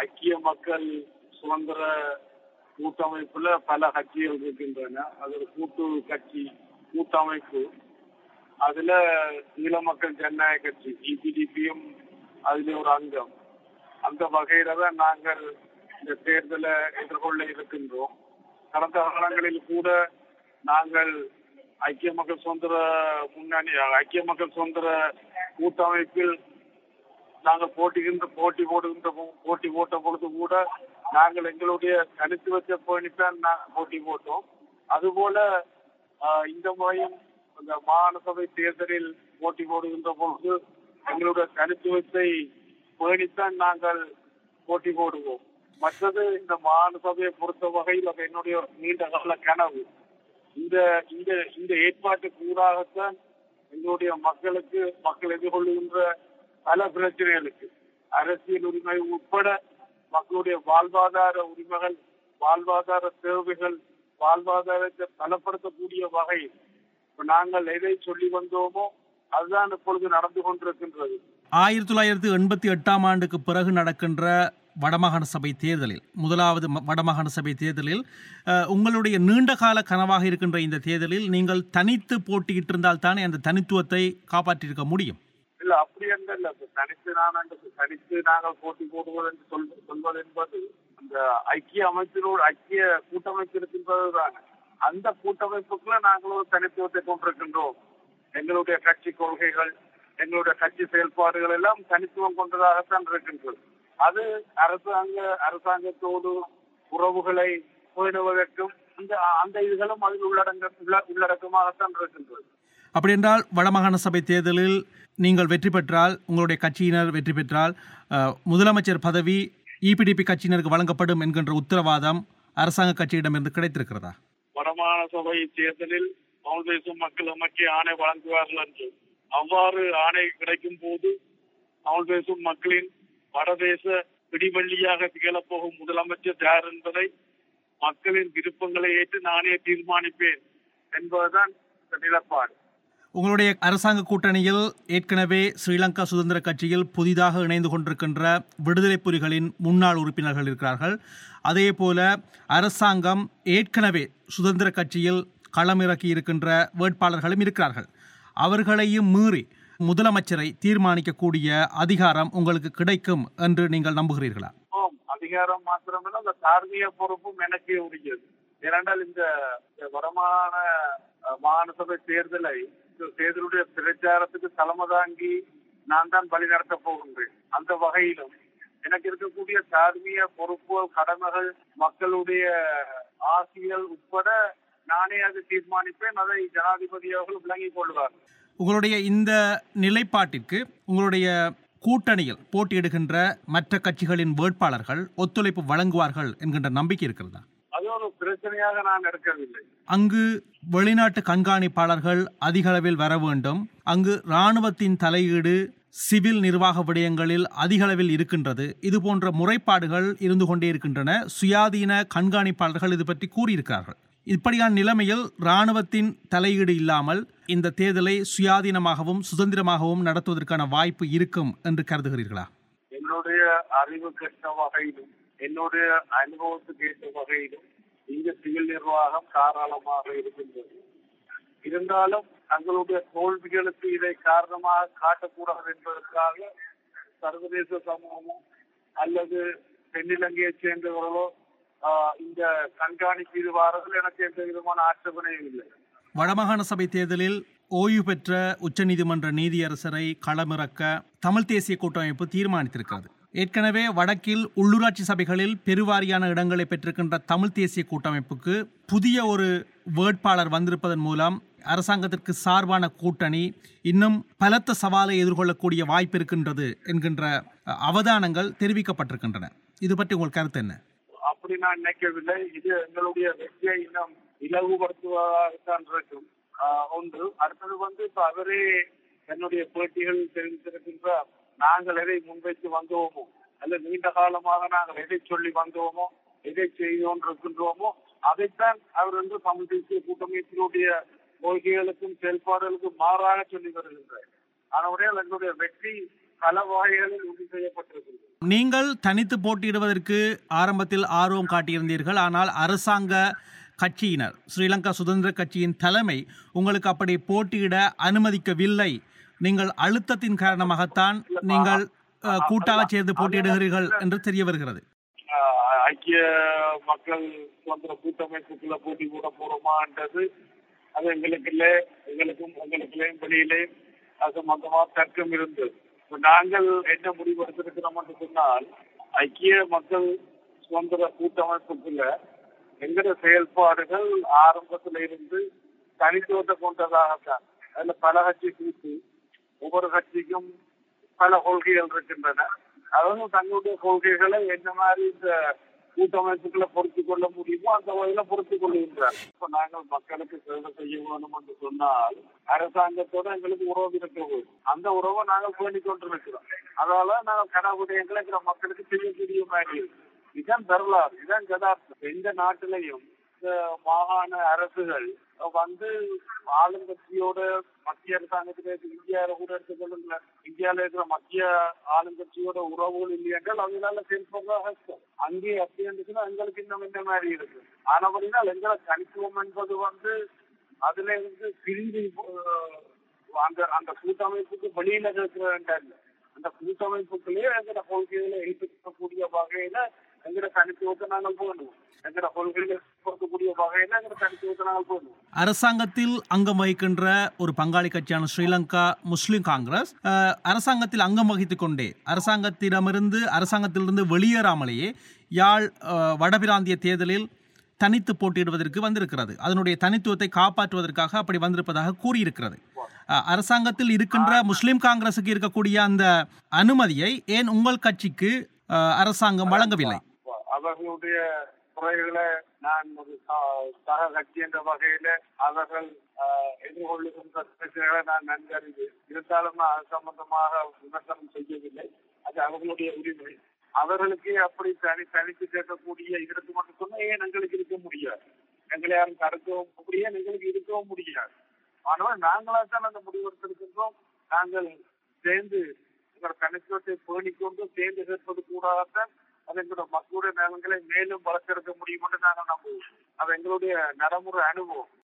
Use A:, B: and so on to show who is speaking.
A: ஐக்கிய மக்கள் சுதந்திர கூட்டமைப்புல பல கட்சிகள் இருக்கின்றன அது ஒரு கூட்டு கட்சி கூட்டமைப்பு அதுல ஈழ மக்கள் ஜனநாயக கட்சி இபிடிபியும் அதுல ஒரு அங்கம் அந்த வகையில தான் நாங்கள் இந்த தேர்தலை எதிர்கொள்ள இருக்கின்றோம் கடந்த காலங்களில் கூட நாங்கள் ஐக்கிய மக்கள் சுதந்திர முன்னணி ஐக்கிய மக்கள் சுதந்திர கூட்டமைப்பில் நாங்கள் போட்டிகின்ற போட்டி போடுகின்ற போ- போட்டி போட்ட பொழுது கூட நாங்கள் எங்களுடைய தனித்துவத்தை பேணித்தான் நாங்கள் போட்டி போட்டோம் அதுபோல ஆஹ், இந்த முறையும் இந்த மாகாண சபை தேர்தலில் போட்டி போடுகின்ற பொழுது எங்களுடைய தனித்துவத்தை பேணித்தான் நாங்கள் போட்டி போடுவோம் மற்றது இந்த மாகாண சபையை பொறுத்த வகையில் அது என்னுடைய ஒரு நீண்ட கால கனவு இந்த இந்த இந்த ஏற்பாட்டுக்கு ஊடாகத்தான் எங்களுடைய மக்களுக்கு மக்கள் எதிர்கொள்ளுகின்ற பல பிரச்சனைகளுக்கு அரசியல் உரிமை உட்பட மக்களுடைய வாழ்வாதார உரிமைகள் வாழ்வாதார தேவைகள் வாழ்வாதாரத்தை பலப்படுத்தக்கூடிய வகையில் இப்ப நாங்கள் எதை சொல்லி வந்தோமோ அதுதான் இப்பொழுது நடந்து கொண்டிருக்கின்றது
B: ஆயிரத்தி தொள்ளாயிரத்தி எண்பத்தி எட்டாம் ஆண்டுக்கு பிறகு நடக்கின்ற வடமாகாண சபை தேர்தலில் முதலாவது ம- வடமாகாண சபை தேர்தலில் அஹ், உங்களுடைய நீண்டகால கனவாக இருக்கின்ற இந்த தேர்தலில் நீங்கள் தனித்து போட்டியிட்டு இருந்தால் தானே அந்த தனித்துவத்தை காப்பாற்றியிருக்க முடியும்
A: இல்ல அப்படி என்று இல்ல இப்ப தனித்து நான் அந்த தனித்து நாங்கள் போட்டி போடுவது என்று சொல் சொல்வது என்பது அந்த ஐக்கிய அமைப்பினோடு ஐக்கிய கூட்டமைப்பு இருக்கின்றதுதான் அந்த கூட்டமைப்புக்குள்ள நாங்கள் ஒரு தனித்துவத்தை கொண்டிருக்கின்றோம் எங்களுடைய கட்சி கொள்கைகள் எங்களுடைய கட்சி செயல்பாடுகள் எல்லாம் தனித்துவம் கொண்டதாகத்தான் இருக்கின்றது அது அரசாங்க அரசாங்கத்தோடு உறவுகளை பேணுவதற்கும் அந்த அந்த இதுகளும் அதில் உள்ளடங்க உள்ள- உள்ளடக்கமாகத்தான் இருக்கின்றது
B: அப்படி என்றால் வடமாகாண சபை தேர்தலில் நீங்கள் வெற்றி பெற்றால் உங்களுடைய கட்சியினர் வெற்றி பெற்றால் அஹ், முதலமைச்சர் பதவி இபிடிபி கட்சியினருக்கு வழங்கப்படும் என்கின்ற உத்தரவாதம் அரசாங்க கட்சியிடமிருந்து கிடைத்திருக்கிறதா
A: வடமாகாண சபை தேர்தலில் தமிழ் தேசம் மக்கள் அமைக்கு ஆணை வழங்குவார்கள் என்று அவ்வாறு ஆணை கிடைக்கும் போது தமிழ் பேசும் மக்களின் வடதேச பிடிவள்ளியாக திகழப்போகும் முதலமைச்சர் யார் என்பதை மக்களின் விருப்பங்களை ஏற்று நானே தீர்மானிப்பேன் என்பதுதான் இந்த நிலப்பாடு
B: உங்களுடைய அரசாங்க கூட்டணியில் ஏற்கனவே ஸ்ரீலங்கா சுதந்திர கட்சியில் புதிதாக இணைந்து கொண்டிருக்கின்ற விடுதலை புலிகளின் முன்னாள் உறுப்பினர்கள் இருக்கிறார்கள் அதே போல அரசாங்கம் ஏற்கனவே சுதந்திர கட்சியில் களமிறக்கி இருக்கின்ற வேட்பாளர்களும் இருக்கிறார்கள் அவர்களையும் மீறி முதலமைச்சரை தீர்மானிக்கக்கூடிய அதிகாரம் உங்களுக்கு கிடைக்கும் என்று நீங்கள் நம்புகிறீர்களா
A: ஆம், அதிகாரம் மாத்திரமல்ல அந்த தார்மீக பொறுப்பும் எனக்கே உரியது ஏனென்றால் இந்த இந்த வடமாகாண அஹ், மாகாண சபை தேர்தலை இந்த தேர்தலுடைய பிரச்சாரத்துக்கு தலைமை தாங்கி நான் தான் வழி நடத்தப் போகின்றேன் அந்த வகையிலும் எனக்கு இருக்கக்கூடிய தார்மீக பொறுப்பு கடமைகள் மக்களுடைய ஆசியல் உட்பட நானே அதை தீர்மானிப்பேன் அதை ஜனாதிபதி அவர்கள் விளங்கிக் கொள்வார்
B: உங்களுடைய இந்த நிலைப்பாட்டிற்கு உங்களுடைய கூட்டணியில் போட்டியிடுகின்ற மற்ற கட்சிகளின் வேட்பாளர்கள் ஒத்துழைப்பு வழங்குவார்கள் என்கின்ற நம்பிக்கை இருக்கிறதா
A: அது ஒரு பிரச்சனையாக நான் எடுக்கவில்லை
B: அங்கு வெளிநாட்டு கண்காணிப்பாளர்கள் அதிக அளவில் வர வேண்டும் அங்கு இராணுவத்தின் தலையீடு சிவில் நிர்வாக விடயங்களில் அதிக அளவில் இருக்கின்றது இது போன்ற முறைப்பாடுகள் இருந்து கொண்டே இருக்கின்றன சுயாதீன கண்காணிப்பாளர்கள் இது பற்றி கூறியிருக்கிறார்கள் இப்படியான நிலைமையில் இராணுவத்தின் தலையீடு இல்லாமல் இந்த தேர்தலை சுயாதீனமாகவும் சுதந்திரமாகவும் நடத்துவதற்கான வாய்ப்பு இருக்கும் என்று கருதுகிறீர்களா
A: என்னுடைய அறிவு கெட்ட வகையிலும் என்னுடைய அனுபவத்துக்கு ஏற்ற வகையிலும் இங்க சிவில் நிர்வாகம் தாராளமாக இருக்கின்றது இருந்தாலும் தங்களுடைய தோல்விகளுக்கு இதை காரணமாக காட்டக்கூடாது என்பதற்காக சர்வதேச சமூகமோ அல்லது தென்னிலங்கையைச் சேர்ந்தவர்களோ ஆஹ், இந்த கண்காணிப்பு இது வாரத்தில் எனக்கு எந்த விதமான ஆட்சேபனையும் இல்லை
B: வடமாகாண சபை தேர்தலில் ஓய்வு பெற்ற உச்சநீதிமன்ற நீதியரசரை களமிறக்க தமிழ் தேசிய கூட்டமைப்பு தீர்மானித்திருக்கிறது ஏற்கனவே வடக்கில் உள்ளூராட்சி சபைகளில் பெருவாரியான இடங்களை பெற்றிருக்கின்ற தமிழ் தேசிய கூட்டமைப்புக்கு புதிய ஒரு வேட்பாளர் வந்திருப்பதன் மூலம் அரசாங்கத்திற்கு சார்பான கூட்டணி இன்னும் பலத்த சவாலை எதிர்கொள்ளக்கூடிய வாய்ப்பு இருக்கின்றது என்கின்ற அஹ், அவதானங்கள் தெரிவிக்கப்பட்டிருக்கின்றன இது பற்றி உங்கள் கருத்து என்ன
A: அப்படி நான் நினைக்கவில்லை இது எங்களுடைய வெற்றியை இன்னும் இலகுபடுத்துவதாகத்தான் இருக்கும் ஆஹ் ஒன்று அடுத்தது வந்து இப்ப அவரே என்னுடைய பேட்டிகள் தெரிவித்திருக்கின்றார் நாங்கள் எதை முன்வைத்து வந்தோமோ அல்லது நீண்ட காலமாக நாங்கள் எதை சொல்லி வந்தோமோ எதை செய்து கொண்டிருக்கின்றோமோ அதைத்தான் அவர் வந்து தமிழ் தேசிய கூட்டமைப்பினுடைய கொள்கைகளுக்கும் செயல்பாடுகளுக்கும் மாறாக சொல்லி வருகின்றார் ஆனால் எங்களுடைய வெற்றி பல வகைகளில் உறுதி செய்யப்பட்டிருக்கிறது
B: நீங்கள் தனித்து போட்டியிடுவதற்கு ஆரம்பத்தில் ஆர்வம் காட்டியிருந்தீர்கள் ஆனால் அரசாங்க கட்சியினர் ஸ்ரீலங்கா சுதந்திர கட்சியின் தலைமை உங்களுக்கு அப்படி போட்டியிட அனுமதிக்கவில்லை நீங்கள் அழுத்தத்தின் காரணமாகத்தான் நீங்கள் அஹ், கூட்டாக சேர்ந்து போட்டியிடுகிறீர்கள் என்று தெரிய வருகிறது
A: ஆஹ் ஐக்கிய மக்கள் சுதந்திர கூட்டமைப்புக்குள்ள போட்டி போட போறோமான்றது அது எங்களுக்குள்ளே எங்களுக்கும் எங்களுக்குள்ளேயும் வெளியிலேயும் அது சம்பந்தமா தர்க்கம் இருந்தது இப்ப நாங்கள் என்ன முடிவெடுத்திருக்கிறோம் என்று சொன்னால் ஐக்கிய மக்கள் சுதந்திர கூட்டமைப்புக்குள்ள எங்கட செயல்பாடுகள் ஆரம்பத்துல இருந்து தனித்துவத்தை கொண்டதாகத்தான் அதுல பல கட்சி கூட்டு ஒவ்வொரு கட்சிக்கும் பல கொள்கைகள் இருக்கின்றன அவங்க தங்களுடைய கொள்கைகளை என்ன மாதிரி இந்த கூட்டமைப்புகளை பொருத்தி கொள்ள முடியுமோ அந்த வகையில பொருத்தி கொள்கின்றார் இப்ப நாங்கள் மக்களுக்கு சேவை செய்ய வேணும் என்று சொன்னால் அரசாங்கத்தோட எங்களுக்கு உறவு இருக்கிறது அந்த உறவை நாங்கள் பேணி கொண்டிருக்கிறோம் அதனால நாங்கள் கனவுடையங்களை எங்களை மக்களுக்கு செய்யக்கூடிய மாதிரி இருக்கு இதுதான் வரலாறு இதுதான் யதார்த்தம் எந்த நாட்டிலையும் இந்த மாகாண அரசுகள் வந்து ஆளுங்கட்சியோட மத்திய அரசாங்கத்துல இந்தியாவில கூட எடுத்துக்கொள்ளுங்க இந்தியாவில இருக்கிற மத்திய ஆளுங்கட்சியோட உறவுகள் இல்லை என்றால் அவங்களால செயல்படுறதா கஷ்டம் அங்கே அப்படி இருந்துச்சுன்னா எங்களுக்கு இன்னும் இந்த மாதிரி இருக்கு ஆனபடினால் எங்களை தனித்துவம் என்பது வந்து அதுல இருந்து பிரிஞ்சு அஹ், அந்த அந்த கூட்டமைப்புக்கு வெளியில இருக்கிற வேண்டாம் அந்த கூட்டமைப்புக்குள்ளேயே எங்கட கொள்கைகளை ஏற்றுக்கக்கூடிய வகையில எங்கட தனித்துவத்தை நாங்கள் போகணும் எங்கட கொள்கைகளை பொருத்தக்கூடிய வகையில எங்கட தனித்துவத்தை நாங்கள் போகணும்
B: அரசாங்கத்தில் அங்கம் வகிக்கின்ற ஒரு பங்காளி கட்சியான ஸ்ரீலங்கா முஸ்லிம் காங்கிரஸ் அஹ், அரசாங்கத்தில் அங்கம் வகித்துக் கொண்டே அரசாங்கத்திடமிருந்து அரசாங்கத்திலிருந்து வெளியேறாமலேயே யாழ் அஹ், வடபிராந்திய தேர்தலில் தனித்து போட்டியிடுவதற்கு வந்திருக்கிறது அதனுடைய தனித்துவத்தை காப்பாற்றுவதற்காக அப்படி வந்திருப்பதாக கூறியிருக்கிறது அஹ், அரசாங்கத்தில் இருக்கின்ற முஸ்லிம் காங்கிரசுக்கு இருக்கக்கூடிய அந்த அனுமதியை ஏன் உங்கள் கட்சிக்கு அஹ், அரசாங்கம் வழங்கவில்லை
A: அவர்களுடைய குறைகளை நான் ஒரு ச- சக கட்சி என்ற வகையில அவர்கள் ஆஹ், எதிர்கொள்ளுகின்ற பிரச்சனைகளை நான் நன்கறிந்து இருந்தாலும் நான் அது சம்பந்தமாக விமர்சனம் செய்யவில்லை அது அவர்களுடைய உரிமை அவர்களுக்கே அப்படி தனி தனித்து கேட்கக்கூடிய இதற்கு மட்டும் சொன்னா ஏன் எங்களுக்கு இருக்க முடியாது எங்களை யாரும் தடுக்கவும் முடியாது எங்களுக்கு இருக்கவும் முடியாது ஆனால் நாங்களா தான் அந்த முடிவெடுத்திருக்கின்றோம் நாங்கள் சேர்ந்து எங்களோட தனித்துவத்தை பேணிக்கொண்டு சேர்ந்து கேட்பது கூடாதான் அது எங்களோட மக்களுடைய நலன்களை மேலும் வளர்த்தெடுக்க முடியும் என்று நாங்கள் நம்புவோம் அது எங்களுடைய நடைமுறை அனுபவம்